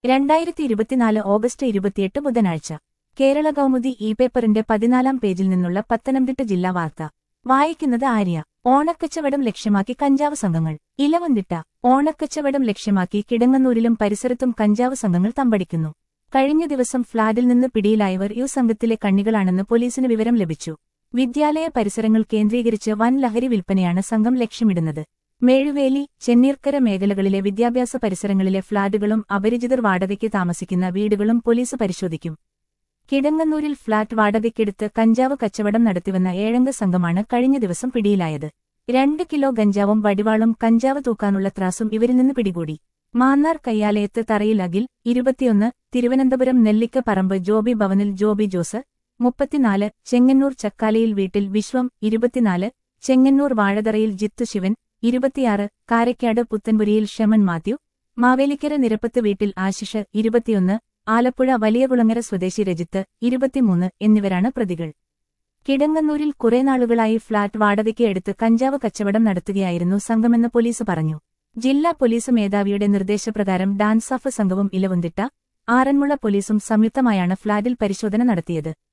രണ്ടായിരത്തി ഇരുപത്തിനാല് ഓഗസ്റ്റ് ഇരുപത്തിയെട്ട് ബുധനാഴ്ച കേരള കൗമുദി ഇ പേപ്പറിന്റെ പതിനാലാം പേജിൽ നിന്നുള്ള പത്തനംതിട്ട ജില്ലാ വാർത്ത വായിക്കുന്നത് ആര്യ ഓണക്കച്ചവടം ലക്ഷ്യമാക്കി കഞ്ചാവ് സംഘങ്ങൾ ഇലവന്തിട്ട ഓണക്കച്ചവടം ലക്ഷ്യമാക്കി കിടങ്ങന്നൂരിലും പരിസരത്തും കഞ്ചാവ് സംഘങ്ങൾ തമ്പടിക്കുന്നു കഴിഞ്ഞ ദിവസം ഫ്ളാറ്റിൽ നിന്ന് പിടിയിലായവർ യു സംഘത്തിലെ കണ്ണികളാണെന്ന് പോലീസിന് വിവരം ലഭിച്ചു വിദ്യാലയ പരിസരങ്ങൾ കേന്ദ്രീകരിച്ച് വൻ ലഹരി വിൽപ്പനയാണ് സംഘം ലക്ഷ്യമിടുന്നത് മേഴുവേലി ചെന്നീർക്കര മേഖലകളിലെ വിദ്യാഭ്യാസ പരിസരങ്ങളിലെ ഫ്ളാറ്റുകളും അപരിചിതർ വാടകയ്ക്ക് താമസിക്കുന്ന വീടുകളും പോലീസ് പരിശോധിക്കും കിടങ്ങന്നൂരിൽ ഫ്ളാറ്റ് വാടകയ്ക്കെടുത്ത് കഞ്ചാവ് കച്ചവടം നടത്തിവന്ന ഏഴംഗ സംഘമാണ് കഴിഞ്ഞ ദിവസം പിടിയിലായത് രണ്ട് കിലോ ഗഞ്ചാവും വടിവാളും കഞ്ചാവ് തൂക്കാനുള്ള ത്രാസും ഇവരിൽ നിന്ന് പിടികൂടി മാന്നാർ കയ്യാലയത്ത് തറയിൽ അഖിൽ ഇരുപത്തിയൊന്ന് തിരുവനന്തപുരം നെല്ലിക്ക പറമ്പ് ജോബി ഭവനിൽ ജോബി ജോസ് മുപ്പത്തിനാല് ചെങ്ങന്നൂർ ചക്കാലയിൽ വീട്ടിൽ വിശ്വം ഇരുപത്തിനാല് ചെങ്ങന്നൂർ വാഴതറയിൽ ജിത്തു ശിവൻ ഇരുപത്തിയാറ് കാരക്കാട് പുത്തൻപുരിയിൽ ഷെമൻ മാത്യു മാവേലിക്കര നിരപ്പത്ത് വീട്ടിൽ ആശിഷ് ഇരുപത്തിയൊന്ന് ആലപ്പുഴ വലിയകുളങ്ങര സ്വദേശി രജിത്ത് ഇരുപത്തിമൂന്ന് എന്നിവരാണ് പ്രതികൾ കിടങ്ങന്നൂരിൽ കുറെ നാളുകളായി ഫ്ളാറ്റ് വാടകയ്ക്ക് എടുത്ത് കഞ്ചാവ് കച്ചവടം നടത്തുകയായിരുന്നു സംഘമെന്ന് പോലീസ് പറഞ്ഞു ജില്ലാ പോലീസ് മേധാവിയുടെ നിർദ്ദേശപ്രകാരം ഡാൻസാഫ് സംഘവും ഇലവുന്തിട്ട ആറന്മുള പോലീസും സംയുക്തമായാണ് ഫ്ളാറ്റിൽ പരിശോധന നടത്തിയത്